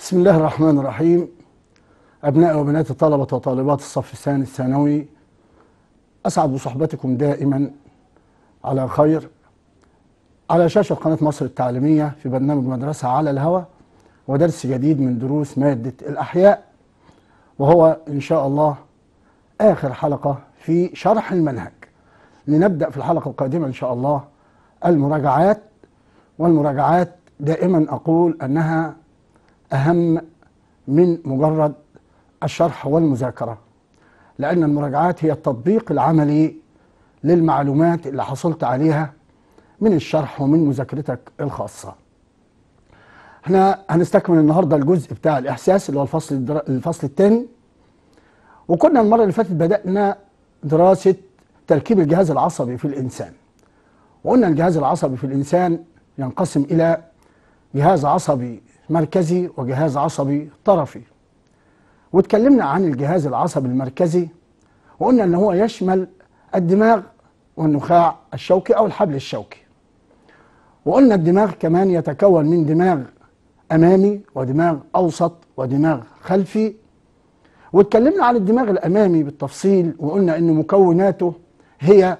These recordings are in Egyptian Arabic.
بسم الله الرحمن الرحيم أبناء وبنات طلبة وطالبات الصف الثاني الثانوي أسعد بصحبتكم دائما على خير على شاشة قناة مصر التعليمية في برنامج مدرسة على الهوى ودرس جديد من دروس مادة الأحياء وهو إن شاء الله آخر حلقة في شرح المنهج لنبدأ في الحلقة القادمة إن شاء الله المراجعات والمراجعات دائما أقول أنها أهم من مجرد الشرح والمذاكرة لأن المراجعات هي التطبيق العملي للمعلومات اللي حصلت عليها من الشرح ومن مذاكرتك الخاصة احنا هنستكمل النهاردة الجزء بتاع الإحساس اللي هو الفصل الدرا... الفصل الثاني وكنا المرة اللي فاتت بدأنا دراسة تركيب الجهاز العصبي في الإنسان وقلنا الجهاز العصبي في الإنسان ينقسم إلى جهاز عصبي مركزي وجهاز عصبي طرفي واتكلمنا عن الجهاز العصبي المركزي وقلنا ان هو يشمل الدماغ والنخاع الشوكي او الحبل الشوكي وقلنا الدماغ كمان يتكون من دماغ امامي ودماغ اوسط ودماغ خلفي واتكلمنا عن الدماغ الامامي بالتفصيل وقلنا ان مكوناته هي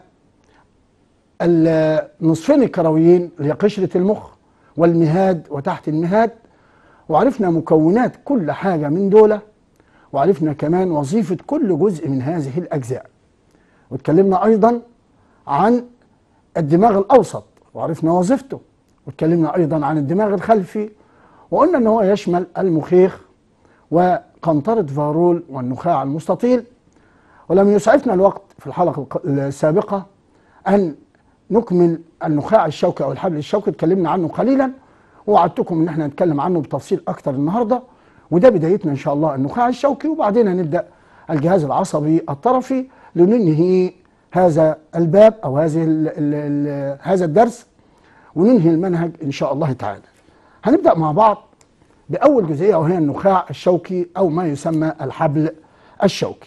النصفين الكرويين اللي هي قشره المخ والمهاد وتحت المهاد وعرفنا مكونات كل حاجه من دول وعرفنا كمان وظيفه كل جزء من هذه الاجزاء واتكلمنا ايضا عن الدماغ الاوسط وعرفنا وظيفته واتكلمنا ايضا عن الدماغ الخلفي وقلنا ان هو يشمل المخيخ وقنطره فارول والنخاع المستطيل ولم يسعفنا الوقت في الحلقه السابقه ان نكمل النخاع الشوكي او الحبل الشوكي اتكلمنا عنه قليلا ووعدتكم ان احنا نتكلم عنه بتفصيل اكتر النهارده وده بدايتنا ان شاء الله النخاع الشوكي وبعدين هنبدا الجهاز العصبي الطرفي لننهي هذا الباب او هذه ال ال ال هذا الدرس وننهي المنهج ان شاء الله تعالى. هنبدا مع بعض باول جزئيه وهي النخاع الشوكي او ما يسمى الحبل الشوكي.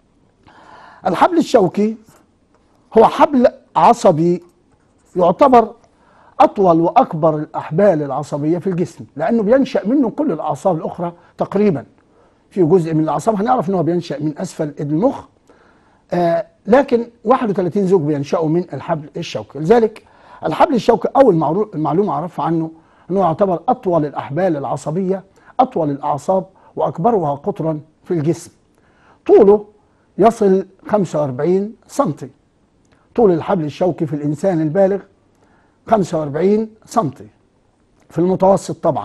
الحبل الشوكي هو حبل عصبي يعتبر اطول واكبر الاحبال العصبيه في الجسم لانه بينشا منه كل الاعصاب الاخرى تقريبا في جزء من الاعصاب هنعرف ان هو بينشا من اسفل المخ آه لكن 31 زوج بينشأوا من الحبل الشوكي لذلك الحبل الشوكي اول معلومه اعرفها عنه انه يعتبر اطول الاحبال العصبيه اطول الاعصاب واكبرها قطرا في الجسم طوله يصل 45 سنتي طول الحبل الشوكي في الانسان البالغ 45 سنتي في المتوسط طبعا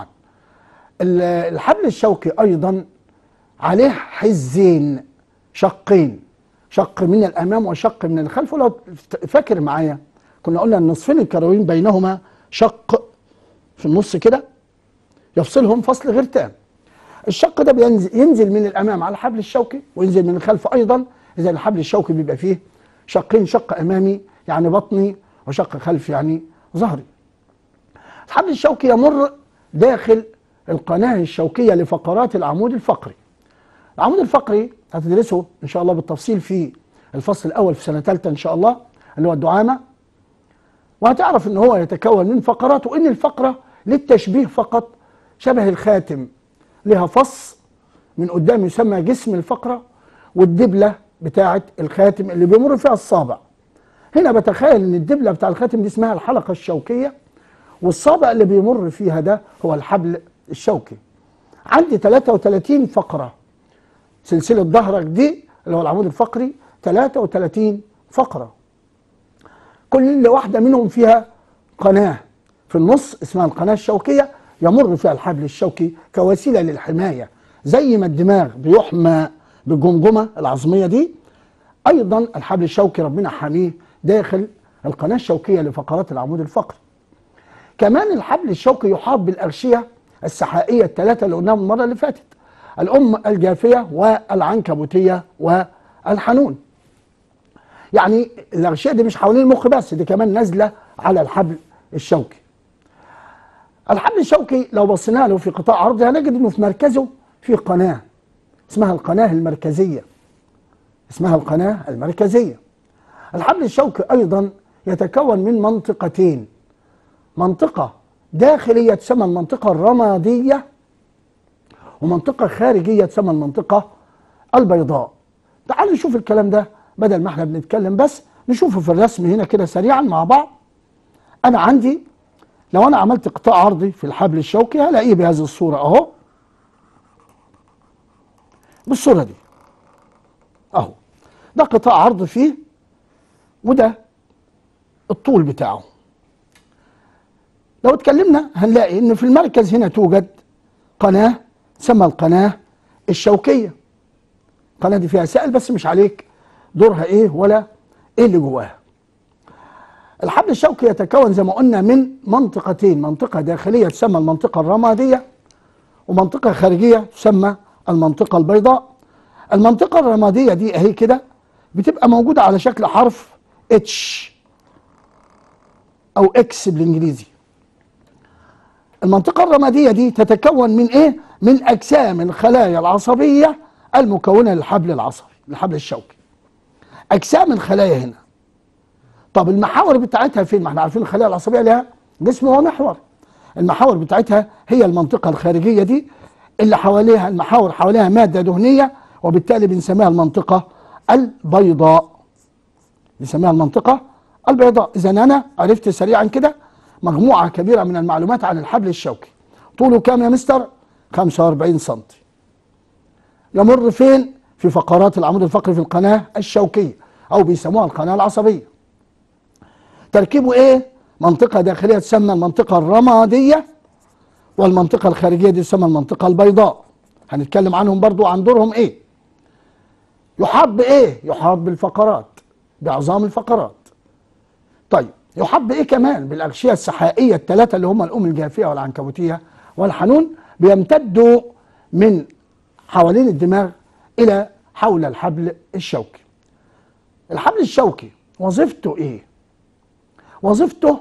الحبل الشوكي ايضا عليه حزين شقين شق من الامام وشق من الخلف ولو فاكر معايا كنا قلنا النصفين الكرويين بينهما شق في النص كده يفصلهم فصل غير تام الشق ده بينزل ينزل من الامام على الحبل الشوكي وينزل من الخلف ايضا اذا الحبل الشوكي بيبقى فيه شقين شق امامي يعني بطني وشق خلفي يعني ظهري الحبل الشوكي يمر داخل القناة الشوكية لفقرات العمود الفقري العمود الفقري هتدرسه إن شاء الله بالتفصيل في الفصل الأول في سنة ثالثة إن شاء الله اللي هو الدعامة وهتعرف إن هو يتكون من فقرات وإن الفقرة للتشبيه فقط شبه الخاتم لها فص من قدام يسمى جسم الفقرة والدبلة بتاعة الخاتم اللي بيمر فيها الصابع هنا بتخيل ان الدبله بتاع الخاتم دي اسمها الحلقه الشوكيه والصابع اللي بيمر فيها ده هو الحبل الشوكي عندي 33 فقره سلسله ظهرك دي اللي هو العمود الفقري 33 فقره كل واحده منهم فيها قناه في النص اسمها القناه الشوكيه يمر فيها الحبل الشوكي كوسيله للحمايه زي ما الدماغ بيحمى بالجمجمه العظميه دي ايضا الحبل الشوكي ربنا حاميه داخل القناة الشوكية لفقرات العمود الفقري كمان الحبل الشوكي يحاط بالأغشية السحائية الثلاثة اللي قلناهم المرة اللي فاتت الأم الجافية والعنكبوتية والحنون يعني الأغشية دي مش حوالين المخ بس دي كمان نازلة على الحبل الشوكي الحبل الشوكي لو بصينا له في قطاع عرضي هنجد انه في مركزه في قناة اسمها القناة المركزية اسمها القناة المركزية الحبل الشوكي أيضا يتكون من منطقتين منطقة داخلية تسمى المنطقة الرمادية ومنطقة خارجية تسمى المنطقة البيضاء تعالوا نشوف الكلام ده بدل ما احنا بنتكلم بس نشوفه في الرسم هنا كده سريعا مع بعض انا عندي لو انا عملت قطاع عرضي في الحبل الشوكي هلاقيه بهذه الصورة اهو بالصورة دي اهو ده قطاع عرض فيه وده الطول بتاعه لو اتكلمنا هنلاقي ان في المركز هنا توجد قناة تسمى القناة الشوكية القناة دي فيها سائل بس مش عليك دورها ايه ولا ايه اللي جواها الحبل الشوكي يتكون زي ما قلنا من منطقتين منطقة داخلية تسمى المنطقة الرمادية ومنطقة خارجية تسمى المنطقة البيضاء المنطقة الرمادية دي اهي كده بتبقى موجودة على شكل حرف اتش او اكس بالانجليزي المنطقة الرمادية دي تتكون من ايه؟ من اجسام الخلايا العصبية المكونة للحبل العصبي الحبل الشوكي اجسام الخلايا هنا طب المحاور بتاعتها فين؟ ما احنا عارفين الخلايا العصبية لها جسم ومحور المحاور بتاعتها هي المنطقة الخارجية دي اللي حواليها المحاور حواليها مادة دهنية وبالتالي بنسميها المنطقة البيضاء بنسميها المنطقة البيضاء إذا أنا عرفت سريعا كده مجموعة كبيرة من المعلومات عن الحبل الشوكي طوله كام يا مستر؟ 45 سم يمر فين؟ في فقرات العمود الفقري في القناة الشوكية أو بيسموها القناة العصبية تركيبه إيه؟ منطقة داخلية تسمى المنطقة الرمادية والمنطقة الخارجية دي تسمى المنطقة البيضاء هنتكلم عنهم برضو عن دورهم إيه؟ يحاط بإيه؟ يحاط بالفقرات بعظام الفقرات طيب يحاط بايه كمان بالاغشيه السحائيه الثلاثه اللي هم الام الجافيه والعنكبوتيه والحنون بيمتدوا من حوالين الدماغ الى حول الحبل الشوكي الحبل الشوكي وظيفته ايه وظيفته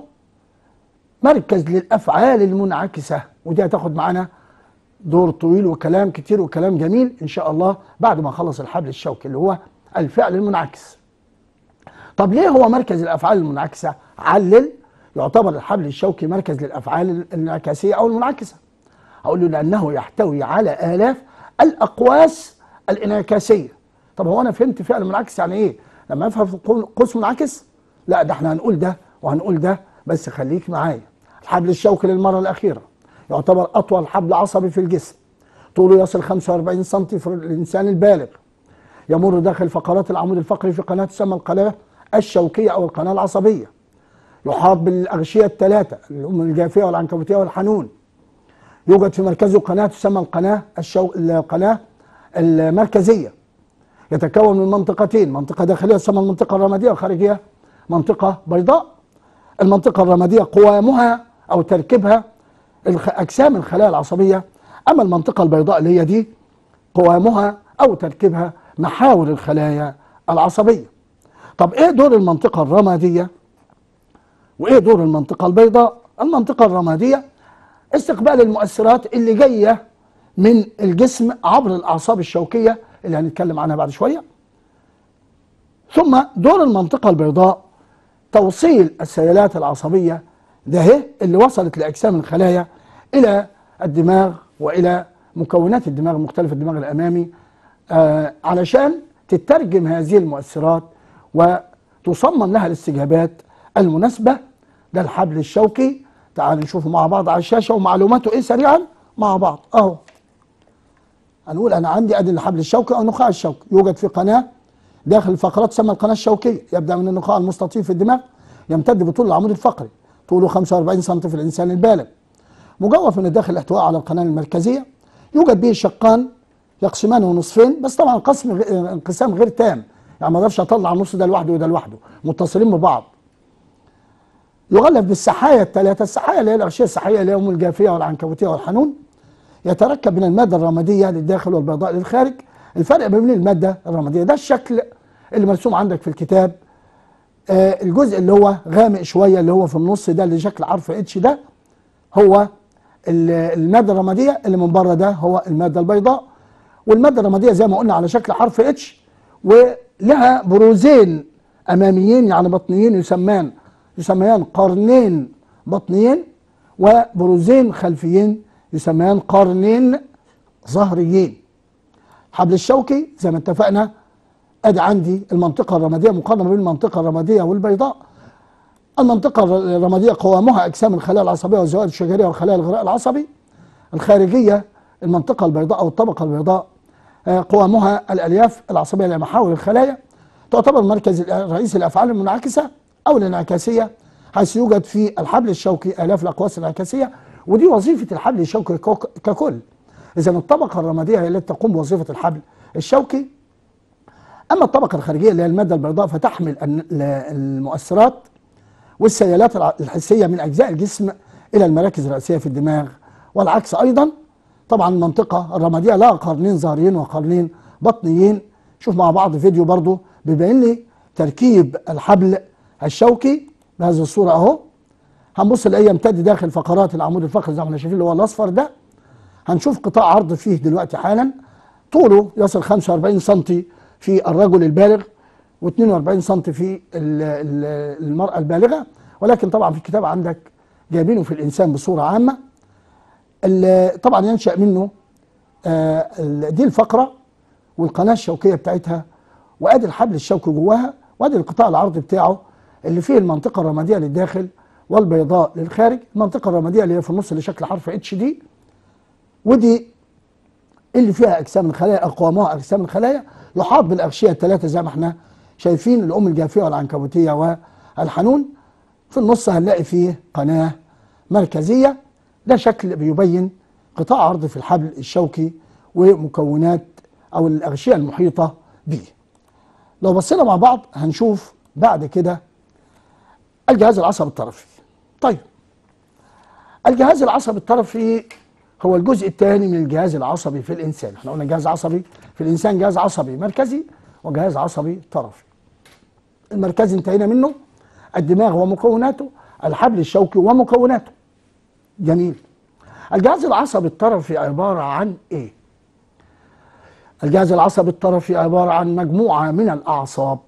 مركز للافعال المنعكسه ودي هتاخد معانا دور طويل وكلام كتير وكلام جميل ان شاء الله بعد ما اخلص الحبل الشوكي اللي هو الفعل المنعكس طب ليه هو مركز الافعال المنعكسه علل يعتبر الحبل الشوكي مركز للافعال الانعكاسيه او المنعكسه اقول له لانه يحتوي على الاف الاقواس الانعكاسيه طب هو انا فهمت فعل منعكس يعني ايه لما افهم قوس منعكس لا ده احنا هنقول ده وهنقول ده بس خليك معايا الحبل الشوكي للمره الاخيره يعتبر اطول حبل عصبي في الجسم طوله يصل 45 سم في الانسان البالغ يمر داخل فقرات العمود الفقري في قناه تسمى القناه الشوكيه او القناه العصبيه يحاط بالاغشيه الثلاثه الام الجافيه والعنكبوتيه والحنون يوجد في مركزه قناه تسمى القناه الشو... القناه المركزيه يتكون من منطقتين منطقه داخليه تسمى المنطقه الرماديه والخارجيه منطقه بيضاء المنطقه الرماديه قوامها او تركيبها اجسام الخلايا العصبيه اما المنطقه البيضاء اللي هي دي قوامها او تركيبها محاور الخلايا العصبيه طب ايه دور المنطقه الرماديه وايه دور المنطقه البيضاء المنطقه الرماديه استقبال المؤثرات اللي جايه من الجسم عبر الاعصاب الشوكيه اللي هنتكلم عنها بعد شويه ثم دور المنطقه البيضاء توصيل السيالات العصبيه ده هي اللي وصلت لاجسام الخلايا الى الدماغ والى مكونات الدماغ المختلفه الدماغ الامامي آه علشان تترجم هذه المؤثرات وتصمم لها الاستجابات المناسبة ده الحبل الشوكي تعالوا نشوفه مع بعض على الشاشة ومعلوماته ايه سريعا مع بعض اهو هنقول انا عندي ادي الحبل الشوكي او النخاع الشوكي يوجد في قناة داخل الفقرات تسمى القناة الشوكية يبدأ من النخاع المستطيل في الدماغ يمتد بطول العمود الفقري طوله 45 سم في الإنسان البالغ مجوف من الداخل الاحتواء على القناة المركزية يوجد به شقان يقسمانه نصفين بس طبعا قسم انقسام غير تام يعني ما اقدرش اطلع النص ده لوحده وده لوحده متصلين ببعض يغلف بالسحايا الثلاثه السحايا اللي هي الأغشية السحايا اللي هي ام الجافيه والعنكبوتيه والحنون يتركب من الماده الرماديه للداخل والبيضاء للخارج الفرق بين الماده الرماديه ده الشكل اللي مرسوم عندك في الكتاب آه الجزء اللي هو غامق شويه اللي هو في النص ده اللي شكل حرف اتش ده هو الماده الرماديه اللي من بره ده هو الماده البيضاء والماده الرماديه زي ما قلنا على شكل حرف اتش ولها بروزين اماميين يعني بطنيين يسمان يسميان قرنين بطنيين وبروزين خلفيين يسميان قرنين ظهريين الحبل الشوكي زي ما اتفقنا ادي عندي المنطقه الرماديه مقارنه بين المنطقه الرماديه والبيضاء المنطقه الرماديه قوامها اجسام الخلايا العصبيه والزوائد الشجريه والخلايا الغذاء العصبي الخارجيه المنطقه البيضاء او الطبقه البيضاء آه، قوامها الالياف العصبيه لمحاور الخلايا تعتبر المركز الرئيسي للافعال المنعكسه او الانعكاسيه حيث يوجد في الحبل الشوكي الاف الاقواس الانعكاسيه ودي وظيفه الحبل الشوكي كوك- ككل اذا الطبقه الرماديه هي التي تقوم بوظيفه الحبل الشوكي اما الطبقه الخارجيه اللي هي الماده البيضاء فتحمل الن- ل- المؤثرات والسيالات الع- الحسيه من اجزاء الجسم الى المراكز الرئيسيه في الدماغ والعكس ايضا طبعا المنطقه الرماديه لها قرنين ظهريين وقرنين بطنيين شوف مع بعض فيديو برضو بيبين لي تركيب الحبل الشوكي بهذه الصوره اهو هنبص نلاقيه يمتد داخل فقرات العمود الفقري زي ما احنا شايفين اللي هو الاصفر ده هنشوف قطاع عرض فيه دلوقتي حالا طوله يصل 45 سم في الرجل البالغ و42 سم في ال- ال- المرأة البالغة ولكن طبعا في الكتاب عندك جايبينه في الإنسان بصورة عامة ال- طبعا ينشأ منه آه، ال- دي الفقرة والقناة الشوكية بتاعتها وادي الحبل الشوكي جواها وادي القطاع العرضي بتاعه اللي فيه المنطقة الرمادية للداخل والبيضاء للخارج المنطقة الرمادية اللي هي في النص اللي شكل حرف اتش دي ودي اللي فيها اجسام الخلايا اقوامها اجسام الخلايا يحاط بالاغشيه الثلاثه زي ما احنا شايفين الام الجافيه والعنكبوتيه والحنون في النص هنلاقي فيه قناه مركزيه ده شكل بيبين قطاع عرض في الحبل الشوكي ومكونات او الاغشيه المحيطه به لو بصينا مع بعض هنشوف بعد كده الجهاز العصبي الطرفي طيب الجهاز العصبي الطرفي هو الجزء الثاني من الجهاز العصبي في الانسان احنا قلنا جهاز عصبي في الانسان جهاز عصبي مركزي وجهاز عصبي طرفي المركزي انتهينا منه الدماغ ومكوناته الحبل الشوكي ومكوناته جميل الجهاز العصبي الطرفي عبارة عن ايه الجهاز العصبي الطرفي عبارة عن مجموعة من الأعصاب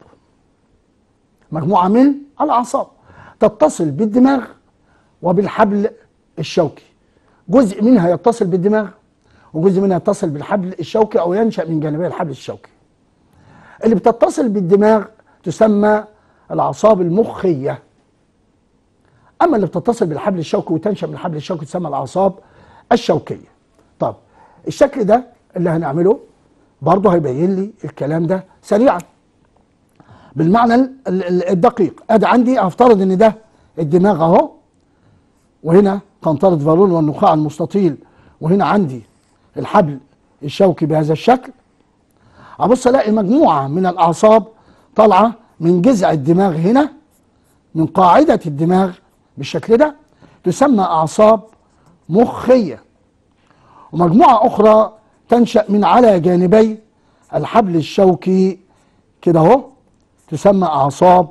مجموعة من الأعصاب تتصل بالدماغ وبالحبل الشوكي جزء منها يتصل بالدماغ وجزء منها يتصل بالحبل الشوكي أو ينشأ من جانبي الحبل الشوكي اللي بتتصل بالدماغ تسمى الأعصاب المخية أما اللي بتتصل بالحبل الشوكي وتنشأ من الحبل الشوكي تسمى الأعصاب الشوكية طب الشكل ده اللي هنعمله برضه هيبين لي الكلام ده سريعا بالمعنى ال- ال- الدقيق ادي عندي افترض ان ده الدماغ اهو وهنا قنطرة فالون والنخاع المستطيل وهنا عندي الحبل الشوكي بهذا الشكل ابص الاقي مجموعة من الاعصاب طالعة من جذع الدماغ هنا من قاعدة الدماغ بالشكل ده تسمى اعصاب مخية ومجموعة اخرى تنشأ من على جانبي الحبل الشوكي كده اهو تسمى اعصاب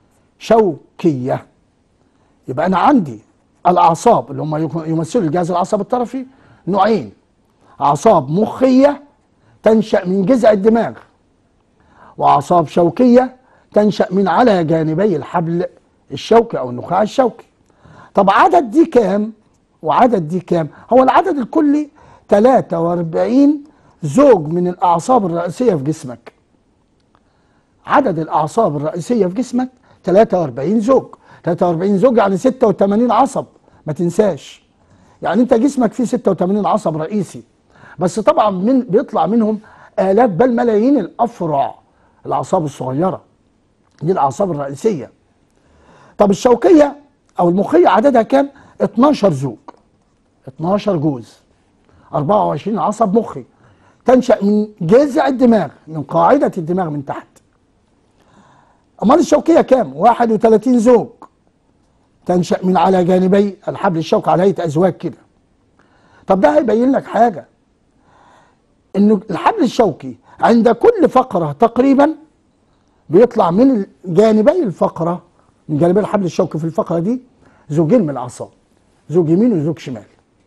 شوكيه يبقى انا عندي الاعصاب اللي هم يك- يمثلوا الجهاز العصبي الطرفي نوعين اعصاب مخيه تنشا من جذع الدماغ واعصاب شوكيه تنشا من على جانبي الحبل الشوكي او النخاع الشوكي طب عدد دي كام وعدد دي كام هو العدد الكلي 43 زوج من الاعصاب الرئيسيه في جسمك عدد الاعصاب الرئيسيه في جسمك 43 زوج 43 زوج يعني 86 عصب ما تنساش يعني انت جسمك فيه 86 عصب رئيسي بس طبعا من بيطلع منهم الاف بل ملايين الافرع الاعصاب الصغيره دي الاعصاب الرئيسيه طب الشوكيه او المخيه عددها كام 12 زوج 12 جوز 24 عصب مخي تنشا من جذع الدماغ من قاعده الدماغ من تحت امال الشوكيه كام 31 زوج تنشا من على جانبي الحبل الشوكي على هيئه ازواج كده طب ده هيبين لك حاجه انه الحبل الشوكي عند كل فقره تقريبا بيطلع من جانبي الفقره من جانبي الحبل الشوكي في الفقره دي زوجين من الاعصاب زوج يمين وزوج شمال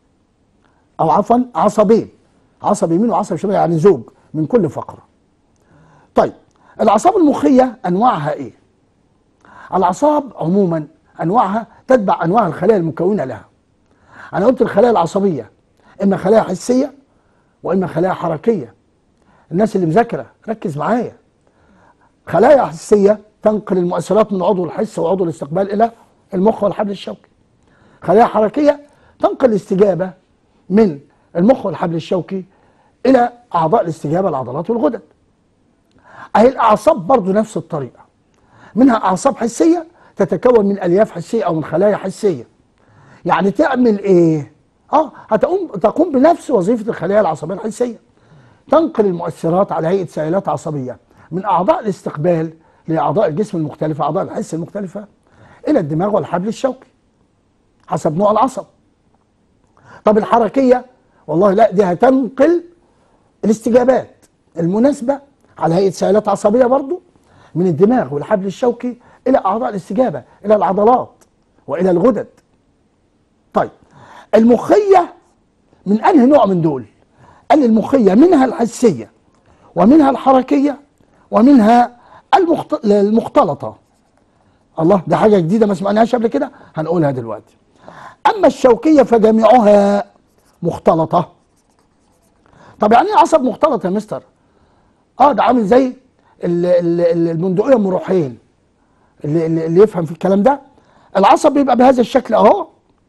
او عفوا عصبين عصب يمين وعصب شمال يعني زوج من كل فقره طيب الاعصاب المخيه انواعها ايه الاعصاب عموما انواعها تتبع انواع الخلايا المكونه لها انا قلت الخلايا العصبيه اما خلايا حسيه واما خلايا حركيه الناس اللي مذاكره ركز معايا خلايا حسيه تنقل المؤثرات من عضو الحس وعضو الاستقبال الى المخ والحبل الشوكي خلايا حركيه تنقل الاستجابه من المخ والحبل الشوكي الى اعضاء الاستجابه العضلات والغدد اهي الاعصاب برضو نفس الطريقه منها اعصاب حسيه تتكون من الياف حسيه او من خلايا حسيه يعني تعمل ايه اه هتقوم تقوم بنفس وظيفه الخلايا العصبيه الحسيه تنقل المؤثرات على هيئه سائلات عصبيه من اعضاء الاستقبال لاعضاء الجسم المختلفه اعضاء الحس المختلفه الى الدماغ والحبل الشوكي حسب نوع العصب طب الحركيه والله لا دي هتنقل الاستجابات المناسبه على هيئه سائلات عصبيه برضو من الدماغ والحبل الشوكي الى اعضاء الاستجابه الى العضلات والى الغدد طيب المخيه من انهي نوع من دول قال المخيه منها الحسيه ومنها الحركيه ومنها المخت... المختلطه الله ده حاجه جديده ما سمعناهاش قبل كده هنقولها دلوقتي اما الشوكيه فجميعها مختلطه طب يعني ايه عصب مختلط يا مستر اه ده عامل زي ال- ال- ال- البندقيه ام روحين اللي, اللي اللي يفهم في الكلام ده العصب بيبقى بهذا الشكل اهو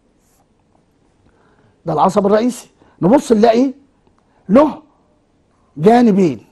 ده العصب الرئيسي نبص نلاقي له جانبين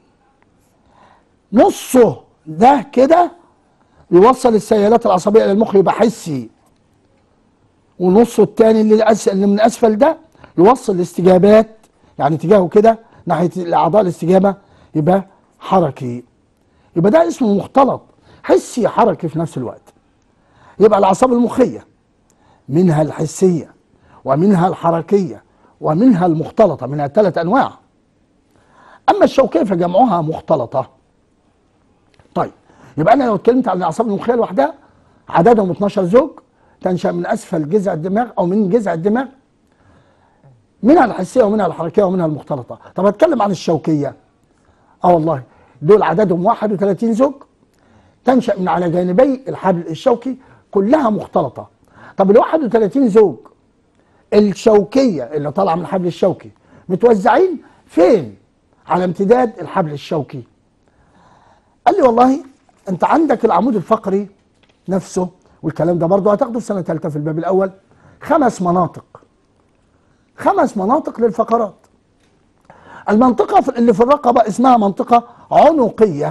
نصه ده كده بيوصل السيالات العصبيه الى المخ يبقى حسي ونصه الثاني اللي, أس... اللي من اسفل ده يوصل الاستجابات يعني اتجاهه كده ناحيه الاعضاء الاستجابه يبقى حركي يبقى ده اسمه مختلط حسي حركي في نفس الوقت يبقى الاعصاب المخيه منها الحسيه ومنها الحركيه ومنها المختلطه منها ثلاث انواع اما الشوكيه فجمعها مختلطه طيب يبقى انا لو اتكلمت عن الاعصاب المخيه لوحدها عددهم 12 زوج تنشا من اسفل جذع الدماغ او من جذع الدماغ منها الحسيه ومنها الحركيه ومنها المختلطه طب هتكلم عن الشوكيه اه والله دول عددهم 31 زوج تنشا من على جانبي الحبل الشوكي كلها مختلطه طب ال 31 زوج الشوكيه اللي طالعه من الحبل الشوكي متوزعين فين على امتداد الحبل الشوكي قال لي والله انت عندك العمود الفقري نفسه والكلام ده برضه هتاخده في سنه ثالثه في الباب الاول خمس مناطق خمس مناطق للفقرات المنطقة في- اللي في الرقبة اسمها منطقة عنقية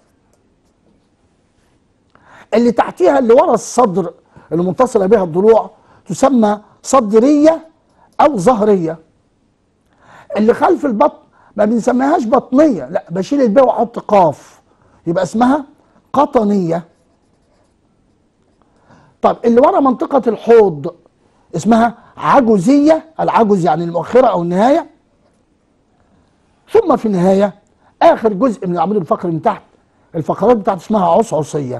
اللي تحتيها اللي ورا الصدر اللي متصلة بها الضلوع تسمى صدرية أو ظهرية اللي خلف البطن ما بنسميهاش بطنية لا بشيل الباء واحط قاف يبقى اسمها قطنية طب اللي ورا منطقة الحوض اسمها عجوزية العجز يعني المؤخرة أو النهاية ثم في النهاية آخر جزء من العمود الفقري من تحت الفقرات بتاعته اسمها عصعصية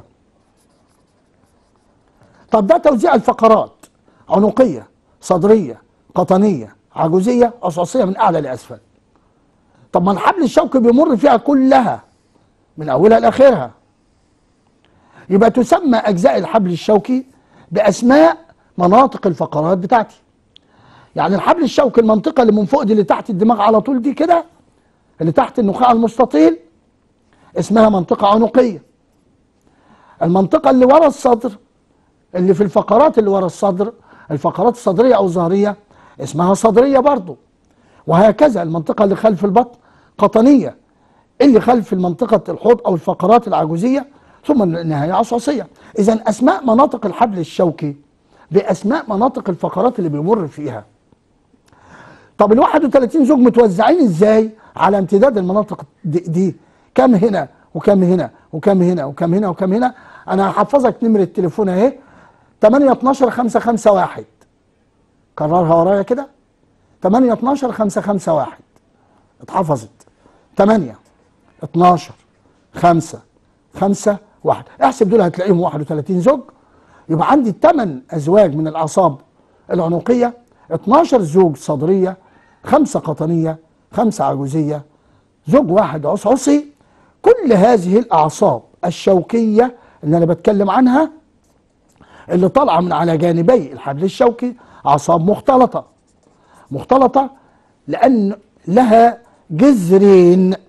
طب ده توزيع الفقرات عنقية صدرية قطنية عجوزية عصعصية من أعلى لأسفل طب ما الحبل الشوكي بيمر فيها كلها من أولها لآخرها يبقى تسمى أجزاء الحبل الشوكي بأسماء مناطق الفقرات بتاعتي يعني الحبل الشوكي المنطقة اللي من فوق دي اللي تحت الدماغ على طول دي كده اللي تحت النخاع المستطيل اسمها منطقة عنقية المنطقة اللي ورا الصدر اللي في الفقرات اللي ورا الصدر الفقرات الصدرية أو الظهرية اسمها صدرية برضو وهكذا المنطقة اللي خلف البطن قطنية اللي خلف المنطقة الحوض أو الفقرات العجوزية ثم النهاية عصعصية إذا أسماء مناطق الحبل الشوكي بأسماء مناطق الفقرات اللي بيمر فيها طب ال 31 زوج متوزعين ازاي على امتداد المناطق دي, دي كم هنا وكم هنا وكم هنا وكم هنا وكم هنا انا هحفظك نمرة التليفون اهي 8 12 5 5 1 كررها ورايا كده 8 12 5 5 1 اتحفظت 8 12 5 5 1 احسب دول هتلاقيهم 31 زوج يبقى عندي 8 ازواج من الاعصاب العنقيه 12 زوج صدريه خمسه قطنيه خمسه عجوزيه زوج واحد عصعصي كل هذه الاعصاب الشوكيه اللي انا بتكلم عنها اللي طالعه من على جانبي الحبل الشوكي اعصاب مختلطه مختلطه لان لها جذرين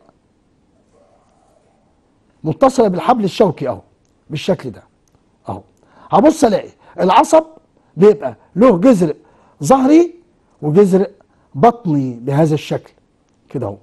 متصله بالحبل الشوكي اهو بالشكل ده اهو هبص الاقي العصب بيبقى له جذر ظهري وجذر بطني بهذا الشكل كده اهو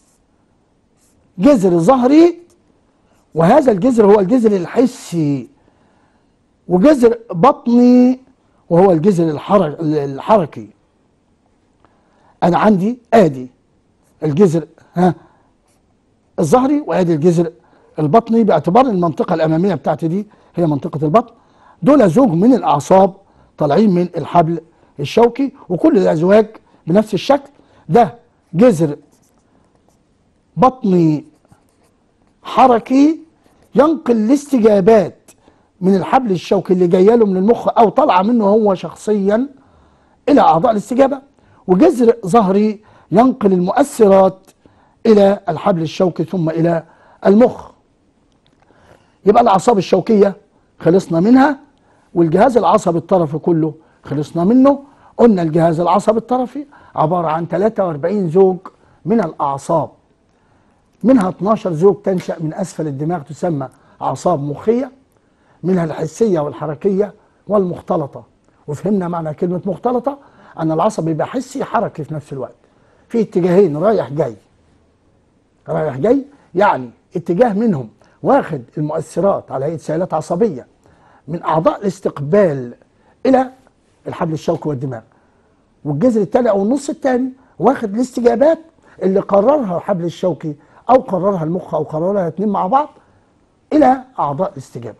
جذر ظهري وهذا الجذر هو الجذر الحسي وجذر بطني وهو الجذر الحرك الحركي انا عندي ادي الجذر ها الظهري وادي الجذر البطني باعتبار المنطقه الاماميه بتاعتي دي هي منطقه البطن دول زوج من الاعصاب طالعين من الحبل الشوكي وكل الازواج بنفس الشكل ده جذر بطني حركي ينقل الاستجابات من الحبل الشوكي اللي جايه له من المخ او طالعه منه هو شخصيا الى اعضاء الاستجابه وجذر ظهري ينقل المؤثرات الى الحبل الشوكي ثم الى المخ يبقى الاعصاب الشوكيه خلصنا منها والجهاز العصبي الطرفي كله خلصنا منه قلنا الجهاز العصبي الطرفي عباره عن 43 زوج من الاعصاب منها 12 زوج تنشا من اسفل الدماغ تسمى اعصاب مخيه منها الحسيه والحركيه والمختلطه وفهمنا معنى كلمه مختلطه ان العصب يبقى حسي حركي في نفس الوقت في اتجاهين رايح جاي رايح جاي يعني اتجاه منهم واخد المؤثرات على هيئه سيالات عصبيه من اعضاء الاستقبال الى الحبل الشوكي والدماغ والجذر الثاني او النص الثاني واخد الاستجابات اللي قررها الحبل الشوكي او قررها المخ او قررها الاثنين مع بعض الى اعضاء الاستجابه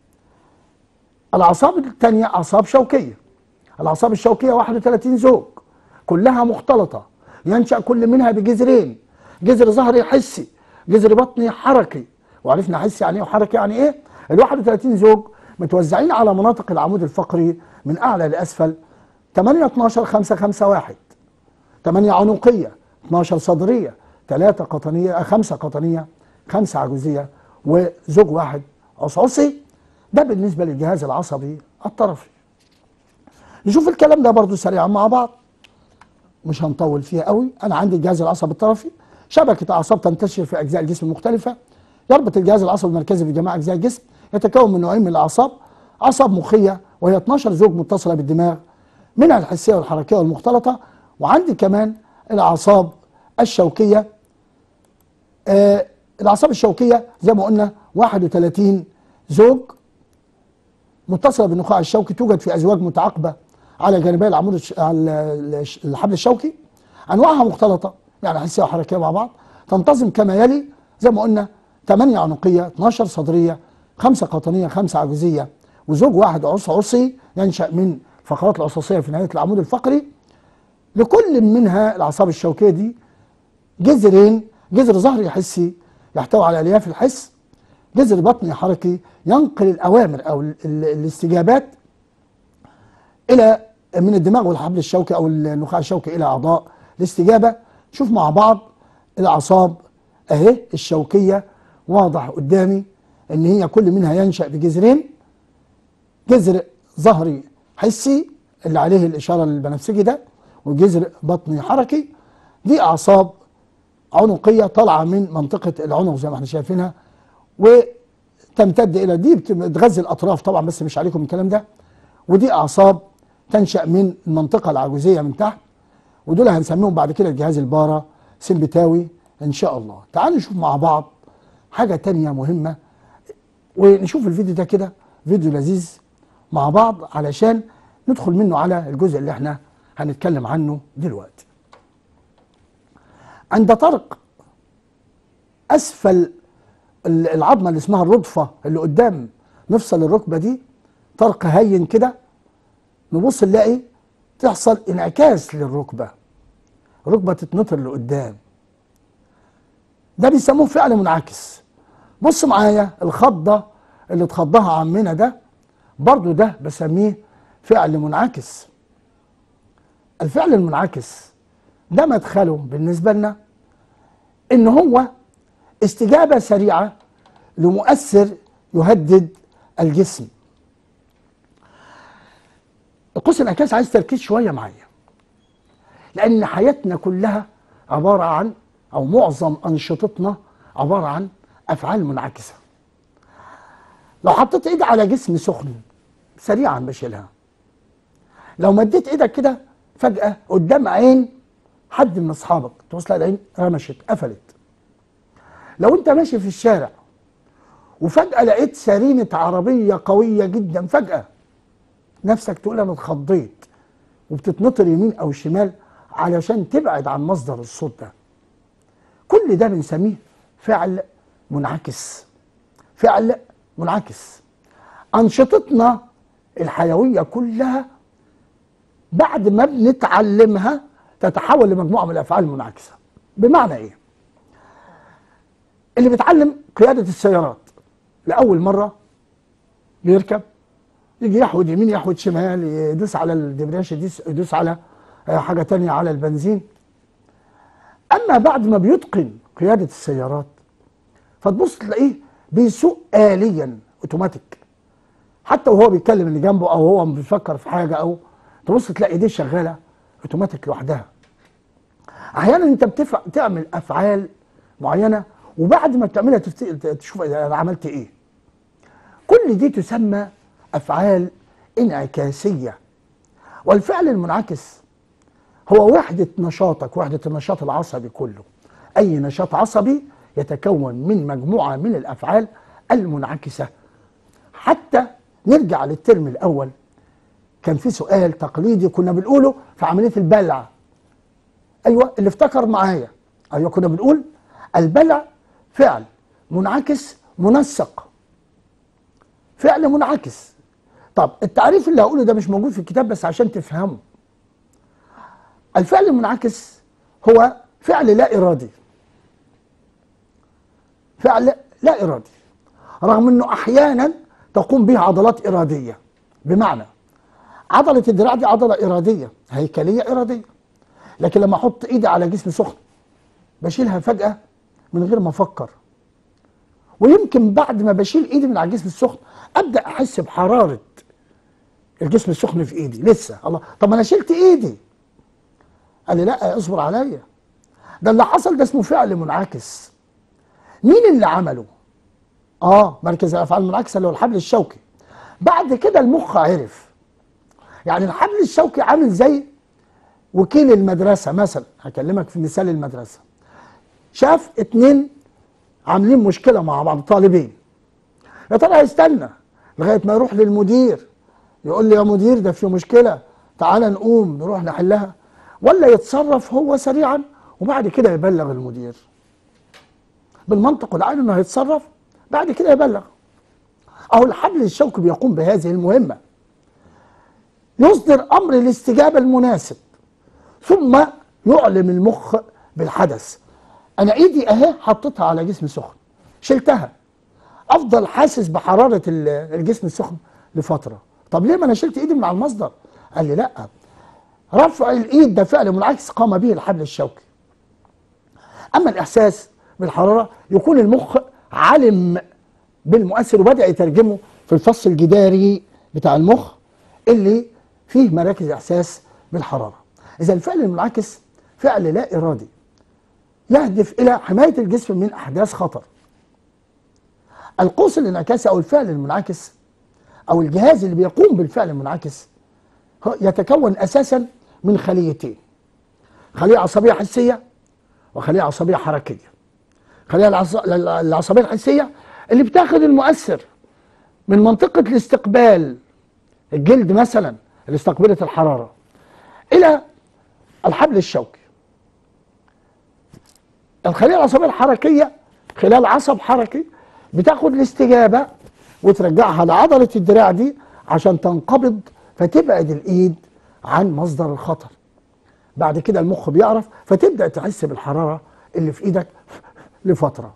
الاعصاب الثانيه اعصاب شوكيه الاعصاب الشوكيه 31 زوج كلها مختلطه ينشا كل منها بجذرين جذر ظهري حسي جذر بطني حركي وعرفنا حسي يعني ايه وحركي يعني ايه ال 31 زوج متوزعين على مناطق العمود الفقري من اعلى لاسفل 8 12 5 5 1 8 عنقيه 12 صدريه 3 قطنيه 5 قطنيه 5 عجوزيه وزوج واحد عصعصي ده بالنسبه للجهاز العصبي الطرفي نشوف الكلام ده برضو سريعا مع بعض مش هنطول فيها قوي انا عندي الجهاز العصبي الطرفي شبكه اعصاب تنتشر في اجزاء الجسم المختلفه يربط الجهاز العصبي المركزي بجميع اجزاء الجسم يتكون من نوعين من الاعصاب اعصاب مخيه وهي 12 زوج متصله بالدماغ منها الحسيه والحركيه والمختلطه وعندي كمان الاعصاب الشوكيه آه الاعصاب الشوكيه زي ما قلنا 31 زوج متصله بالنخاع الشوكي توجد في ازواج متعاقبه على جانبي العمود الش... على الحبل الشوكي انواعها مختلطه يعني حسيه وحركيه مع بعض تنتظم كما يلي زي ما قلنا 8 عنقيه 12 صدريه 5 قطنيه 5 عجوزيه وزوج واحد عص عصي ينشا من الفقرات العصاصيه في نهايه العمود الفقري لكل منها الاعصاب الشوكيه دي جذرين جذر ظهري حسي يحتوي على الياف الحس جذر بطني حركي ينقل الاوامر او ال ال الاستجابات الى من الدماغ والحبل الشوكي او النخاع الشوكي الى اعضاء الاستجابه شوف مع بعض الاعصاب اهي الشوكيه واضح قدامي ان هي كل منها ينشا بجذرين جذر ظهري حسي اللي عليه الاشاره البنفسجي ده وجذر بطني حركي دي اعصاب عنقيه طالعه من منطقه العنق زي ما احنا شايفينها وتمتد الى دي بتغذي الاطراف طبعا بس مش عليكم الكلام ده ودي اعصاب تنشا من المنطقه العجوزيه من تحت ودول هنسميهم بعد كده الجهاز البارا سمبتاوي ان شاء الله تعالوا نشوف مع بعض حاجه تانية مهمه ونشوف الفيديو ده كده فيديو لذيذ مع بعض علشان ندخل منه على الجزء اللي احنا هنتكلم عنه دلوقتي عند طرق اسفل العظمه اللي اسمها الرضفه اللي قدام مفصل الركبه دي طرق هين كده نبص نلاقي تحصل انعكاس للركبه الركبه تتنطر لقدام ده بيسموه فعل منعكس بص معايا الخضه اللي اتخضها عمنا ده برضو ده بسميه فعل منعكس الفعل المنعكس ده مدخله بالنسبه لنا ان هو استجابه سريعه لمؤثر يهدد الجسم القوس الانعكاس عايز تركيز شويه معايا لان حياتنا كلها عباره عن او معظم انشطتنا عباره عن افعال منعكسه لو حطيت ايدي على جسم سخن سريعا بشيلها لو مديت ايدك كده فجاه قدام عين حد من اصحابك تبص تلاقي العين رمشت قفلت لو انت ماشي في الشارع وفجاه لقيت سرينه عربيه قويه جدا فجاه نفسك تقول انا اتخضيت وبتتنطر يمين او شمال علشان تبعد عن مصدر الصوت ده كل ده بنسميه فعل منعكس فعل منعكس أنشطتنا الحيوية كلها بعد ما بنتعلمها تتحول لمجموعة من الأفعال المنعكسة بمعنى إيه؟ اللي بيتعلم قيادة السيارات لأول مرة بيركب يجي يحود يمين يحود شمال يدوس على الدبرياش يدوس, يدوس على حاجة تانية على البنزين أما بعد ما بيتقن قيادة السيارات فتبص تلاقيه بيسوق آليا اوتوماتيك حتى وهو بيتكلم اللي جنبه او هو بيفكر في حاجه او تبص تلاقي ايديه شغاله اوتوماتيك لوحدها احيانا انت بتفع... تعمل افعال معينه وبعد ما بتعملها تفت... تشوف انا عملت ايه كل دي تسمى افعال انعكاسيه والفعل المنعكس هو وحده نشاطك وحده النشاط العصبي كله اي نشاط عصبي يتكون من مجموعه من الافعال المنعكسه حتى نرجع للترم الاول كان في سؤال تقليدي كنا بنقوله في عمليه البلع ايوه اللي افتكر معايا ايوه كنا بنقول البلع فعل منعكس منسق فعل منعكس طب التعريف اللي هقوله ده مش موجود في الكتاب بس عشان تفهمه الفعل المنعكس هو فعل لا ارادي فعل لا ارادي رغم انه احيانا تقوم به عضلات اراديه بمعنى عضله الدراع دي عضله اراديه هيكليه اراديه لكن لما احط ايدي على جسم سخن بشيلها فجاه من غير ما افكر ويمكن بعد ما بشيل ايدي من على الجسم السخن ابدا احس بحراره الجسم السخن في ايدي لسه الله طب انا شلت ايدي قال لي لا اصبر عليا ده اللي حصل ده اسمه فعل منعكس مين اللي عمله اه مركز الافعال المنعكسه اللي هو الحبل الشوكي بعد كده المخ عرف يعني الحبل الشوكي عامل زي وكيل المدرسه مثلا هكلمك في مثال المدرسه شاف اتنين عاملين مشكله مع بعض طالبين يا ترى هيستنى لغايه ما يروح للمدير يقول لي يا مدير ده في مشكله تعال نقوم نروح نحلها ولا يتصرف هو سريعا وبعد كده يبلغ المدير بالمنطق والعقل انه هيتصرف بعد كده يبلغ أو الحبل الشوكي بيقوم بهذه المهمة يصدر أمر الاستجابة المناسب ثم يعلم المخ بالحدث أنا إيدي أهي حطيتها على جسم سخن شلتها أفضل حاسس بحرارة الجسم السخن لفترة طب ليه ما أنا شلت إيدي من على المصدر قال لي لأ رفع الإيد ده فعل منعكس قام به الحبل الشوكي أما الإحساس بالحرارة يكون المخ علم بالمؤثر وبدأ يترجمه في الفص الجداري بتاع المخ اللي فيه مراكز إحساس بالحرارة إذا الفعل المنعكس فعل لا إرادي يهدف إلى حماية الجسم من أحداث خطر القوس الانعكاسي أو الفعل المنعكس أو الجهاز اللي بيقوم بالفعل المنعكس يتكون أساسا من خليتين خلية عصبية حسية وخلية عصبية حركية خليها العصبيه الحسيه اللي بتاخد المؤثر من منطقه الاستقبال الجلد مثلا اللي استقبلت الحراره الى الحبل الشوكي الخليه العصبيه الحركيه خلال عصب حركي بتاخد الاستجابه وترجعها لعضله الدراع دي عشان تنقبض فتبعد الايد عن مصدر الخطر بعد كده المخ بيعرف فتبدا تحس بالحراره اللي في ايدك لفترة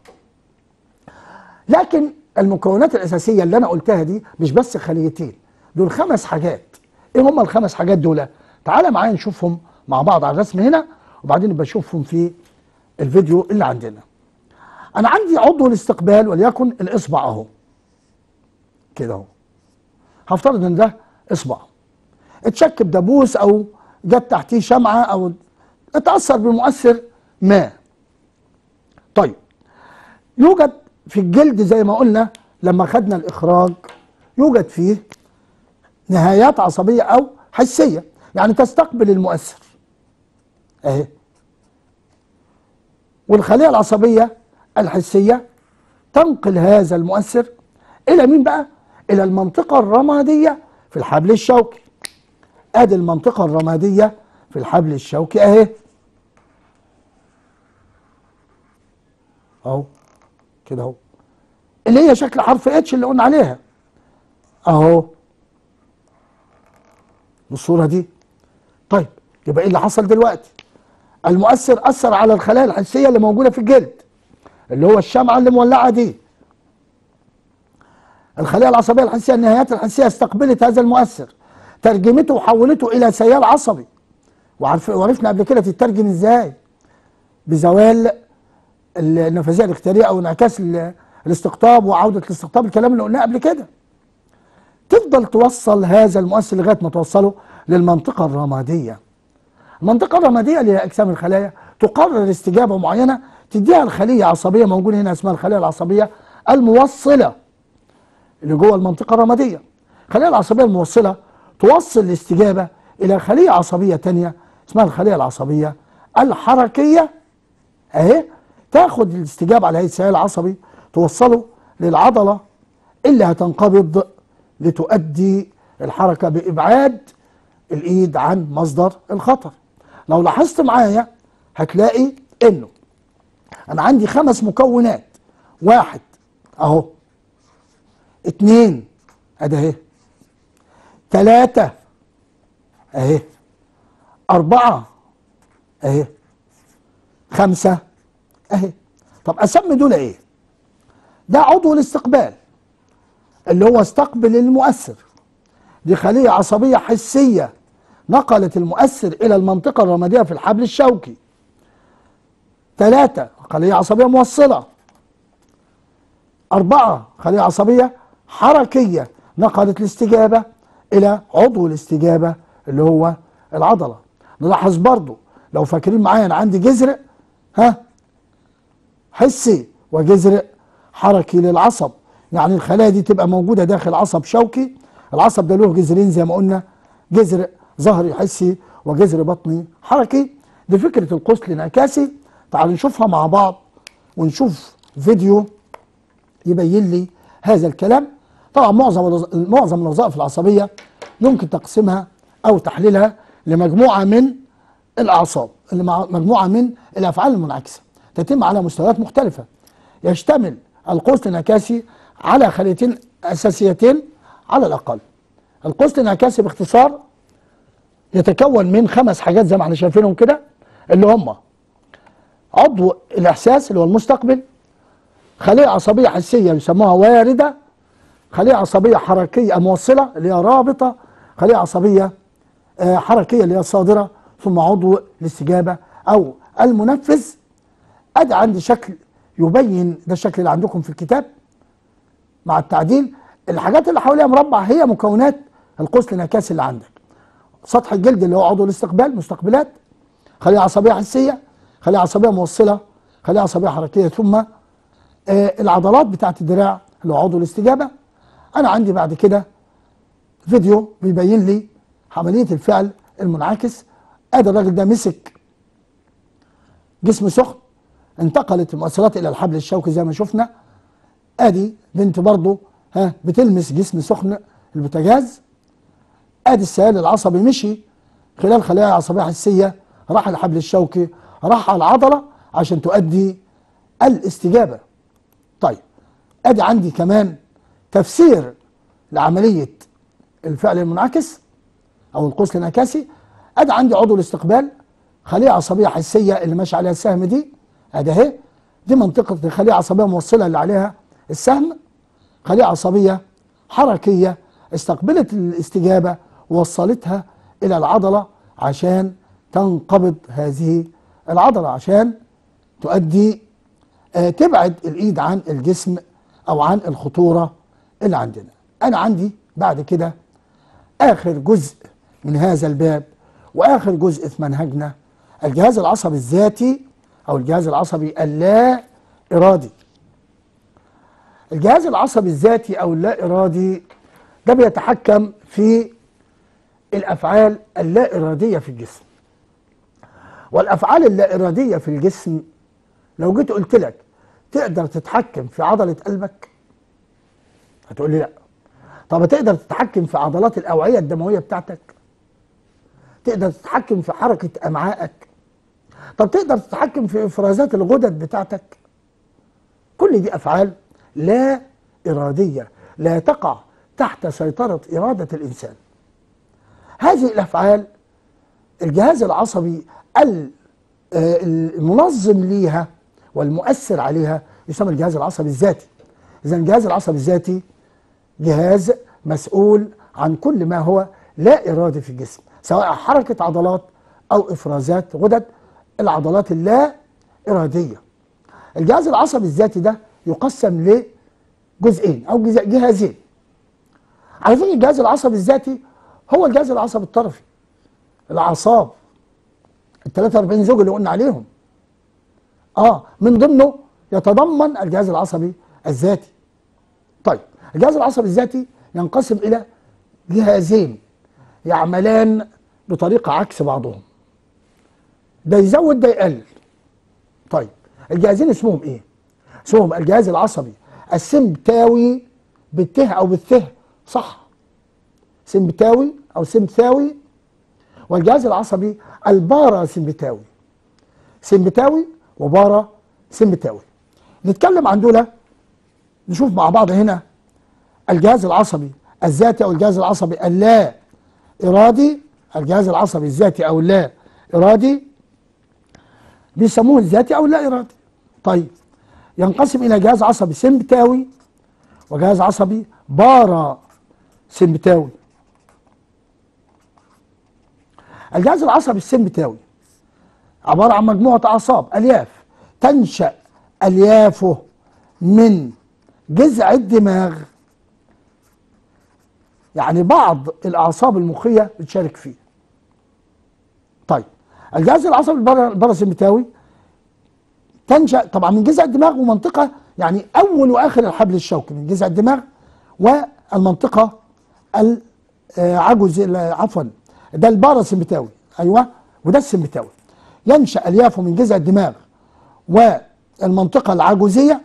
لكن المكونات الأساسية اللي أنا قلتها دي مش بس خليتين دول خمس حاجات إيه هم الخمس حاجات دول تعالى معايا نشوفهم مع بعض على الرسم هنا وبعدين بشوفهم في الفيديو اللي عندنا أنا عندي عضو الاستقبال وليكن الإصبع أهو كده أهو هفترض إن ده إصبع اتشك بدبوس أو جت تحتيه شمعة أو اتأثر بمؤثر ما طيب يوجد في الجلد زي ما قلنا لما خدنا الإخراج يوجد فيه نهايات عصبية أو حسية يعني تستقبل المؤثر أهي والخلية العصبية الحسية تنقل هذا المؤثر إلى مين بقى؟ إلى المنطقة الرمادية في الحبل الشوكي ادي المنطقة الرمادية في الحبل الشوكي اهي اهو كده اهو اللي هي شكل حرف اتش اللي قلنا عليها اهو بالصورة دي طيب يبقى ايه اللي حصل دلوقتي المؤثر اثر على الخلايا الحسية اللي موجودة في الجلد اللي هو الشمعة اللي مولعة دي الخلايا العصبية الحسية النهايات الحسية استقبلت هذا المؤثر ترجمته وحولته الى سيال عصبي وعرف وعرفنا قبل كده تترجم ازاي بزوال النفاذيه الاختياريه او انعكاس الاستقطاب وعوده الاستقطاب الكلام اللي قلناه قبل كده تفضل توصل هذا المؤثر لغايه ما توصله للمنطقه الرماديه المنطقه الرماديه اللي هي اجسام الخلايا تقرر استجابه معينه تديها الخليه عصبيه موجوده هنا اسمها الخليه العصبيه الموصله اللي جوه المنطقه الرماديه الخليه العصبيه الموصله توصل الاستجابة إلى خلية عصبية تانية اسمها الخلية العصبية الحركية أهي تاخد الاستجابة على هذا السيال العصبي توصله للعضلة اللي هتنقبض لتؤدي الحركة بإبعاد الإيد عن مصدر الخطر لو لاحظت معايا هتلاقي إنه أنا عندي خمس مكونات واحد أهو اتنين أده اهي ثلاثة اهي أربعة اهي خمسة اهي طب أسمي دول ايه ده عضو الاستقبال اللي هو استقبل المؤثر دي خلية عصبية حسية نقلت المؤثر إلى المنطقة الرمادية في الحبل الشوكي ثلاثة خلية عصبية موصلة أربعة خلية عصبية حركية نقلت الاستجابة الى عضو الاستجابه اللي هو العضله نلاحظ برضو لو فاكرين معايا انا عندي جذر ها حسي وجذر حركي للعصب يعني الخلايا دي تبقى موجوده داخل عصب شوكي العصب ده له جذرين زي ما قلنا جذر ظهري حسي وجذر بطني حركي دي فكره القوس الانعكاسي تعالوا نشوفها مع بعض ونشوف فيديو يبين لي هذا الكلام طبعا معظم معظم الوظائف العصبيه يمكن تقسيمها او تحليلها لمجموعه من الاعصاب مجموعه من الافعال المنعكسه تتم على مستويات مختلفه يشتمل القوس الانعكاسي على خليتين اساسيتين على الاقل القوس الانعكاسي باختصار يتكون من خمس حاجات زي ما احنا شايفينهم كده اللي هم عضو الاحساس اللي هو المستقبل خليه عصبيه حسيه يسموها وارده خلية عصبية حركية موصلة اللي هي رابطة خلية عصبية آه، حركية اللي هي صادرة ثم عضو الاستجابة أو المنفذ أدي عندي شكل يبين ده الشكل اللي عندكم في الكتاب مع التعديل الحاجات اللي حواليها مربع هي مكونات القوس الانعكاسي اللي عندك سطح الجلد اللي هو عضو الاستقبال مستقبلات خلية عصبية حسية خلية عصبية موصلة خلية عصبية حركية ثم آه العضلات بتاعت الدراع اللي هو عضو الاستجابة انا عندي بعد كده فيديو بيبين لي عمليه الفعل المنعكس ادي الراجل ده مسك جسم سخن انتقلت المؤثرات الى الحبل الشوكي زي ما شفنا ادي بنت برضه ها بتلمس جسم سخن البوتاجاز ادي السيال العصبي مشي خلال خلايا عصبيه حسيه راح الحبل الشوكي راح على العضله عشان تؤدي الاستجابه طيب ادي عندي كمان تفسير لعملية الفعل المنعكس أو القوس الانعكاسي أدي عندي عضو الاستقبال خلية عصبية حسية اللي ماشي عليها السهم دي أدي أهي دي منطقة الخلية العصبية موصلة اللي عليها السهم خلية عصبية حركية استقبلت الاستجابة ووصلتها إلى العضلة عشان تنقبض هذه العضلة عشان تؤدي آه تبعد الإيد عن الجسم أو عن الخطورة اللي عندنا أنا عندي بعد كده آخر جزء من هذا الباب وآخر جزء في منهجنا الجهاز العصبي الذاتي أو الجهاز العصبي اللا إرادي الجهاز العصبي الذاتي أو اللا إرادي ده بيتحكم في الأفعال اللا إرادية في الجسم والأفعال اللا إرادية في الجسم لو جيت قلت لك تقدر تتحكم في عضلة قلبك هتقول لي لا طب تقدر تتحكم في عضلات الأوعية الدموية بتاعتك تقدر تتحكم في حركة أمعائك طب تقدر تتحكم في إفرازات الغدد بتاعتك كل دي أفعال لا إرادية لا تقع تحت سيطرة إرادة الإنسان هذه الأفعال الجهاز العصبي المنظم ليها والمؤثر عليها يسمى الجهاز العصبي الذاتي إذا الجهاز العصبي الذاتي جهاز مسؤول عن كل ما هو لا إرادي في الجسم سواء حركة عضلات أو إفرازات غدد العضلات اللا إرادية الجهاز العصبي الذاتي ده يقسم لجزئين أو جهازين عارفين الجهاز العصبي الذاتي هو الجهاز العصبي الطرفي الأعصاب ال 43 زوج اللي قلنا عليهم اه من ضمنه يتضمن الجهاز العصبي الذاتي طيب الجهاز العصبي الذاتي ينقسم الى جهازين يعملان بطريقه عكس بعضهم ده يزود ده يقلل طيب الجهازين اسمهم ايه اسمهم الجهاز العصبي السمبتاوي بالته او بالثه صح سمبتاوي او سمثاوي والجهاز العصبي البارا سمبتاوي سمبتاوي وبارا سمبتاوي نتكلم عن دول نشوف مع بعض هنا الجهاز العصبي الذاتي او الجهاز العصبي اللا ارادي الجهاز العصبي الذاتي او اللا ارادي بيسموه الذاتي او اللا ارادي طيب ينقسم الى جهاز عصبي سمبتاوي وجهاز عصبي بارا سمبتاوي الجهاز العصبي السمبتاوي عبارة عن مجموعة أعصاب ألياف تنشأ أليافه من جذع الدماغ يعني بعض الأعصاب المخية بتشارك فيه طيب الجهاز العصبي الباراسمبتاوي تنشأ طبعا من جذع الدماغ ومنطقة يعني أول وآخر الحبل الشوكي من جذع الدماغ والمنطقة العجز عفوا ده الباراسمبتاوي أيوه وده السمبتاوي ينشأ أليافه من جذع الدماغ والمنطقة العجوزية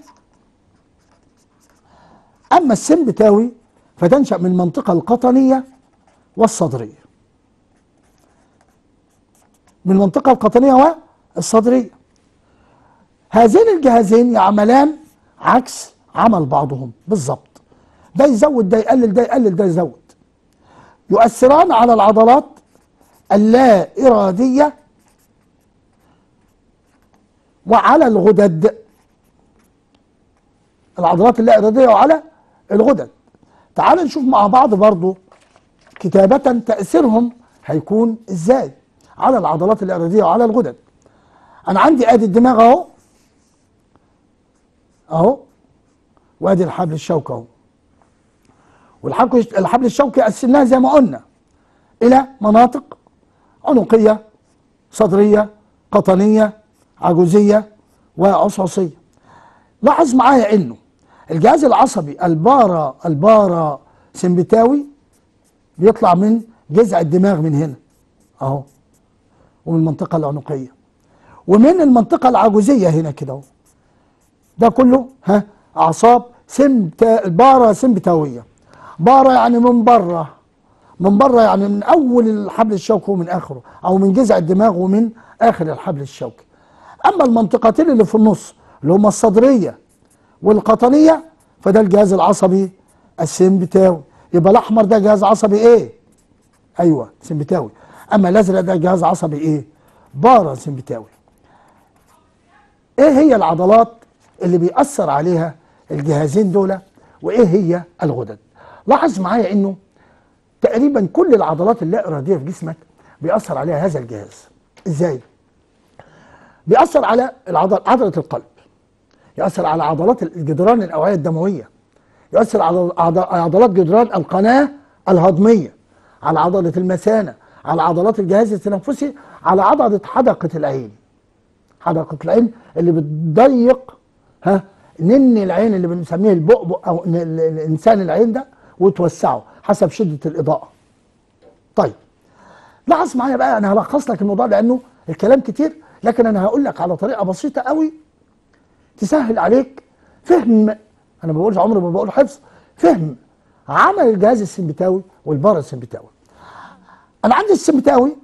أما السمبتاوي فتنشأ من المنطقة القطنية والصدرية من المنطقة القطنية والصدرية هذين الجهازين يعملان عكس عمل بعضهم بالظبط ده يزود ده يقلل ده يقلل ده يزود يؤثران على العضلات اللا إرادية وعلى الغدد العضلات اللا إرادية وعلى الغدد تعال نشوف مع بعض برضو كتابة تأثيرهم هيكون ازاي على العضلات الإرادية وعلى الغدد أنا عندي آدي الدماغ أهو أهو وآدي الحبل الشوكي أهو والحبل الشوكي قسمناه زي ما قلنا إلى مناطق عنقية صدرية قطنية عجوزية وعصعصية لاحظ معايا انه الجهاز العصبي البارا البارا سمبتاوي بيطلع من جذع الدماغ من هنا اهو ومن المنطقة العنقية ومن المنطقة العجوزية هنا كده اهو ده كله ها اعصاب سمتا بارا سمبتاوية بارا يعني من بره من بره يعني من اول الحبل الشوكي ومن اخره او من جذع الدماغ ومن اخر الحبل الشوكي اما المنطقتين اللي في النص اللي هما الصدريه والقطنيه فده الجهاز العصبي السمبتاوي يبقى الاحمر ده جهاز عصبي ايه ايوه سمبتاوي اما الازرق ده جهاز عصبي ايه بارا سمبتاوي ايه هي العضلات اللي بيأثر عليها الجهازين دول وايه هي الغدد لاحظ معايا انه تقريبا كل العضلات اللا اراديه في جسمك بيأثر عليها هذا الجهاز ازاي بيأثر على العضل عضلة القلب يأثر على عضلات الجدران الأوعية الدموية يؤثر على عضلات جدران القناة الهضمية على عضلة المثانة على عضلات الجهاز التنفسي على عضلة حدقة العين حدقة العين اللي بتضيق ها نن العين اللي بنسميه البؤبؤ او ن- ال- الانسان العين ده وتوسعه حسب شده الاضاءه طيب لاحظ معايا بقى انا هلخص لك الموضوع لانه الكلام كتير لكن انا هقول لك على طريقه بسيطه قوي تسهل عليك فهم انا ما بقولش عمري ما بقول حفظ فهم عمل الجهاز السمبتاوي والبارا السمبتاوي انا عندي السمبتاوي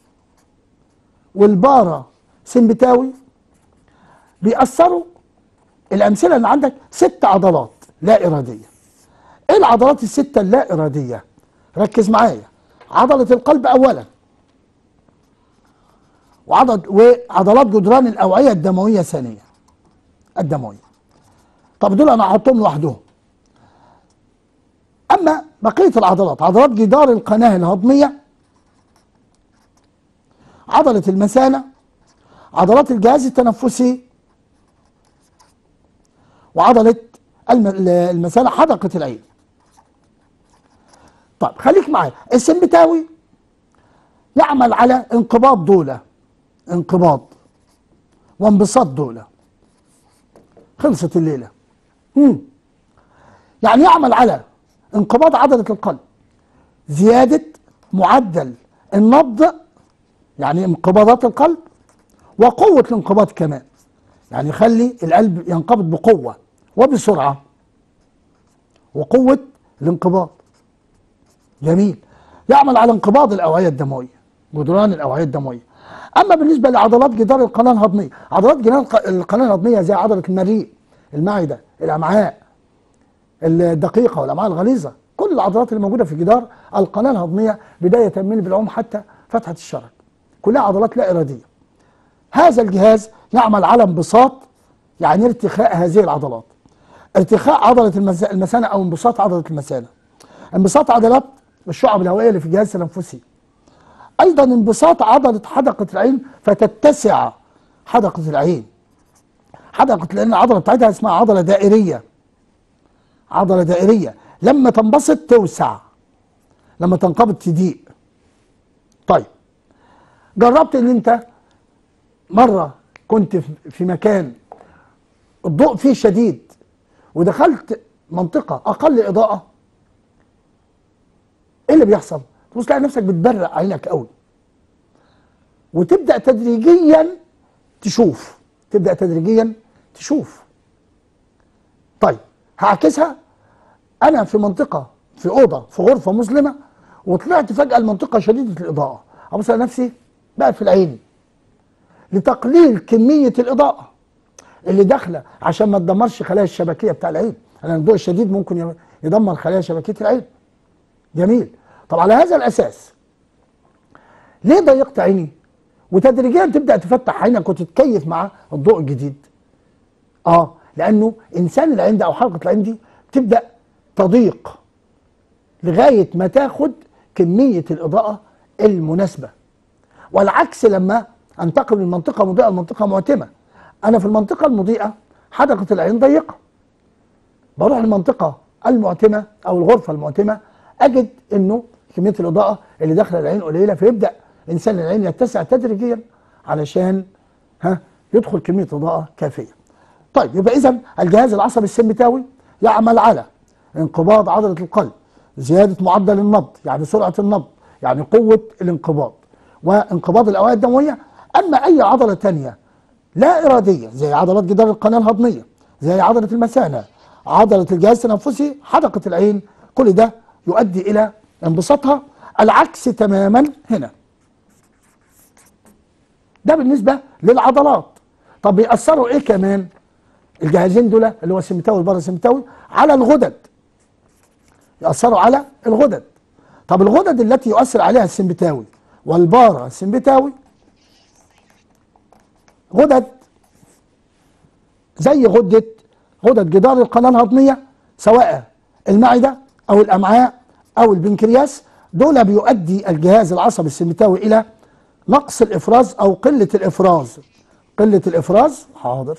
والبارا سمبتاوي بيأثروا الامثله اللي عندك ست عضلات لا اراديه ايه العضلات السته اللا اراديه ركز معايا عضله القلب اولا وعضل وعضلات جدران الاوعيه الدمويه ثانيا الدمويه طب دول انا هحطهم لوحدهم اما بقيه العضلات عضلات جدار القناه الهضميه عضله المثانه عضلات الجهاز التنفسي وعضله الم- المثانه حدقه العين طيب خليك معايا السمبتاوي يعمل على انقباض دولة انقباض وانبساط دولة خلصت الليلة مم. يعني يعمل على انقباض عضلة القلب زيادة معدل النبض يعني انقباضات القلب وقوة الانقباض كمان يعني يخلي القلب ينقبض بقوة وبسرعة وقوة الانقباض جميل يعمل على انقباض الاوعيه الدمويه جدران الاوعيه الدمويه اما بالنسبه لعضلات جدار القناه الهضميه عضلات جدار الق- القناه الهضميه زي عضله المريء المعده الامعاء الدقيقه والامعاء الغليظه كل العضلات اللي موجوده في جدار القناه الهضميه بدايه من البلعوم حتى فتحه الشرج كلها عضلات لا اراديه هذا الجهاز يعمل على انبساط يعني ارتخاء هذه العضلات ارتخاء عضله المس- المثانه او انبساط عضله المثانه انبساط عضلات الشعب الهوائيه اللي في الجهاز التنفسي ايضا انبساط عضله حدقه العين فتتسع حدقه العين حدقه لان العضله بتاعتها اسمها عضله دائريه عضله دائريه لما تنبسط توسع لما تنقبض تضيق طيب جربت ان انت مره كنت في- في مكان الضوء فيه شديد ودخلت منطقه اقل اضاءه ايه اللي بيحصل؟ تبص تلاقي نفسك بتبرق عينك قوي وتبدا تدريجيا تشوف تبدا تدريجيا تشوف طيب هعكسها انا في منطقه في اوضه في غرفه مظلمه وطلعت فجاه المنطقه شديده الاضاءه ابص على نفسي بقى في العين لتقليل كميه الاضاءه اللي داخله عشان ما تدمرش خلايا الشبكيه بتاع العين لان الضوء الشديد ممكن يدمر خلايا شبكيه العين جميل طب على هذا الاساس ليه ضيقت عيني وتدريجيا تبدا تفتح عينك وتتكيف مع الضوء الجديد اه لانه انسان العين ده او حلقه العين دي تبدا تضيق لغايه ما تاخد كميه الاضاءه المناسبه والعكس لما انتقل من منطقه مضيئه لمنطقه معتمه انا في المنطقه المضيئه حدقه العين ضيقه بروح المنطقه المعتمه او الغرفه المعتمه اجد انه كميه الاضاءه اللي داخله العين قليله فيبدا انسان العين يتسع تدريجيا علشان ها يدخل كميه اضاءه كافيه. طيب يبقى اذا الجهاز العصبي السمبتاوي يعمل على انقباض عضله القلب، زياده معدل النبض يعني سرعه النبض، يعني قوه الانقباض وانقباض الاوعيه الدمويه، اما اي عضله ثانيه لا اراديه زي عضلات جدار القناه الهضميه، زي عضله المثانه، عضله الجهاز التنفسي، حدقه العين، كل ده يؤدي الى انبساطها العكس تماما هنا ده بالنسبه للعضلات طب بيأثروا ايه كمان الجهازين دول اللي هو السمتاوي والباراسمتاوي على الغدد يأثروا على الغدد طب الغدد التي يؤثر عليها السمبتاوي والباراسمبتاوي غدد زي غدة غدد جدار القناة الهضمية سواء المعدة أو الأمعاء أو البنكرياس دول بيؤدي الجهاز العصبي السمبتاوي إلى نقص الإفراز أو قلة الإفراز قلة الإفراز حاضر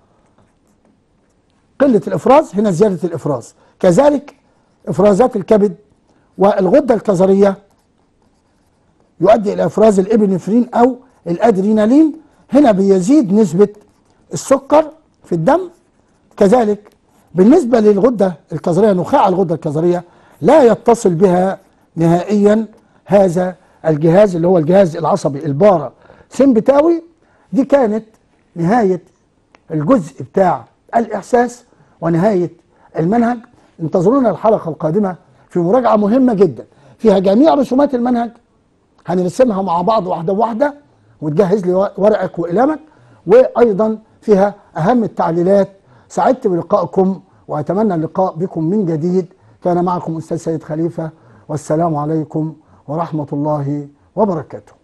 قلة الإفراز هنا زيادة الإفراز كذلك إفرازات الكبد والغدة الكظرية يؤدي إلى إفراز الإبنفرين أو الأدرينالين هنا بيزيد نسبة السكر في الدم كذلك بالنسبة للغدة الكظرية نخاع الغدة الكظرية لا يتصل بها نهائيا هذا الجهاز اللي هو الجهاز العصبي البارا سمبتاوي دي كانت نهاية الجزء بتاع الإحساس ونهاية المنهج انتظرونا الحلقة القادمة في مراجعة مهمة جدا فيها جميع رسومات المنهج هنرسمها مع بعض واحدة واحدة وتجهز لي ورقك وقلمك وأيضا فيها أهم التعليلات سعدت بلقائكم وأتمنى اللقاء بكم من جديد كان معكم أستاذ سيد خليفة والسلام عليكم ورحمة الله وبركاته